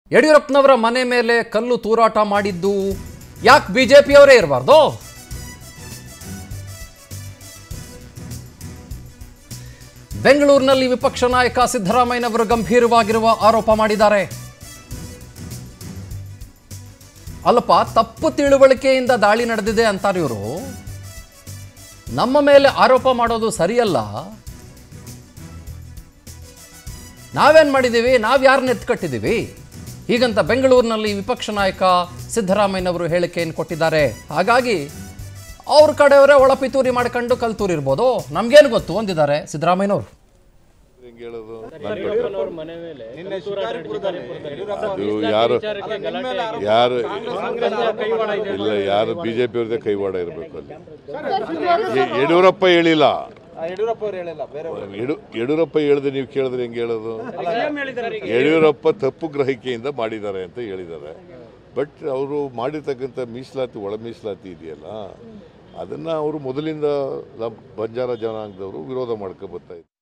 ಯಡಿಯೂರಪ್ಪನವರ ಮನೆ ಮೇಲೆ ಕಲ್ಲು ತೂರಾಟ ಮಾಡಿದ್ದು ಯಾಕೆ ಬಿಜೆಪಿಯವರೇ ಇರಬಾರ್ದು ಬೆಂಗಳೂರಿನಲ್ಲಿ ವಿಪಕ್ಷ ನಾಯಕ ಸಿದ್ದರಾಮಯ್ಯನವರು ಗಂಭೀರವಾಗಿರುವ ಆರೋಪ ಮಾಡಿದ್ದಾರೆ ಅಲ್ಲಪ್ಪ ತಪ್ಪು ತಿಳುವಳಿಕೆಯಿಂದ ದಾಳಿ ನಡೆದಿದೆ ಅಂತಾರೆ ಇವರು ನಮ್ಮ ಮೇಲೆ ಆರೋಪ ಮಾಡೋದು ಸರಿಯಲ್ಲ ನಾವೇನ್ ಮಾಡಿದ್ದೀವಿ ನಾವು ಯಾರನ್ನ ಎತ್ಕಟ್ಟಿದ್ದೀವಿ ಹೀಗಂತ ಬೆಂಗಳೂರಿನಲ್ಲಿ ವಿಪಕ್ಷ ನಾಯಕ ಸಿದ್ದರಾಮಯ್ಯನವರು ಹೇಳಿಕೆಯನ್ನು ಕೊಟ್ಟಿದ್ದಾರೆ ಹಾಗಾಗಿ ಅವ್ರ ಕಡೆಯವರೇ ಒಳಪಿತೂರಿ ಮಾಡ್ಕೊಂಡು ಕಲ್ತೂರಿರ್ಬೋದು ನಮ್ಗೇನು ಗೊತ್ತು ಅಂದಿದ್ದಾರೆ ಸಿದ್ದರಾಮಯ್ಯನವರು ಹೆಂಗ್ ಹೇಳೋದು ಯಡಿಯೂರಪ್ಪನವ್ರ ಮನೆ ಮೇಲೆ ಕಲ್ತೂರಾಟ ನಡೆದಿದೆ. ಅದು ಯಾರು ವಿಚಾರಕ್ಕೆ ಗಲಾಟೆ ಆಗಿದೆ. ಯಾರು ಕಾಂಗ್ರೆಸ್ನ ಕೈವಾಡ ಇದೆ ಇಲ್ಲ ಯಾರು ಬಿಜೆಪಿ ಅವ್ರದ್ದೇ ಕೈವಾಡ ಇರಬೇಕು ಅಲ್ಲಿ ಯ- ಯಡಿಯೂರಪ್ಪ ಹೇಳಿಲ್ಲ ಯಡಿಯೂರಪ್ಪ ಅವ್ರು ಹೇಳಿಲ್ಲ ಬೇರೆ ಯಡು ಯಡಿಯೂರಪ್ಪ ಹೇಳಿದ್ರೆ ನೀವು ಕೇಳಿದ್ರೆ ಹೆಂಗೆ ಹೇಳೋದು ಸಿಎಂ ಹೇಳಿದ್ದಾರೆ ಈಗ. ಯಡಿಯೂರಪ್ಪ ತಪ್ಪು ಗ್ರಹಿಕೆಯಿಂದ ಮಾಡಿದ್ದಾರೆ ಅಂತ ಹೇಳಿದ್ದಾರೆ ಬಟ್ ಅವರು ಮಾಡಿರ್ತಕ್ಕಂಥ ಮೀಸಲಾತಿ ಒಳ ಮೀಸಲಾತಿ ಇದೆಯಲ್ಲ ಅದನ್ನು ಅವರು ಮೊದಲಿಂದ ನಮ್ಮ ಬಂಜಾರ ಜನಾಂಗದವರು ವಿರೋಧ ಮಾಡ್ಕೊ ಬರ್ತಾ ಇದ್ದಾರೆ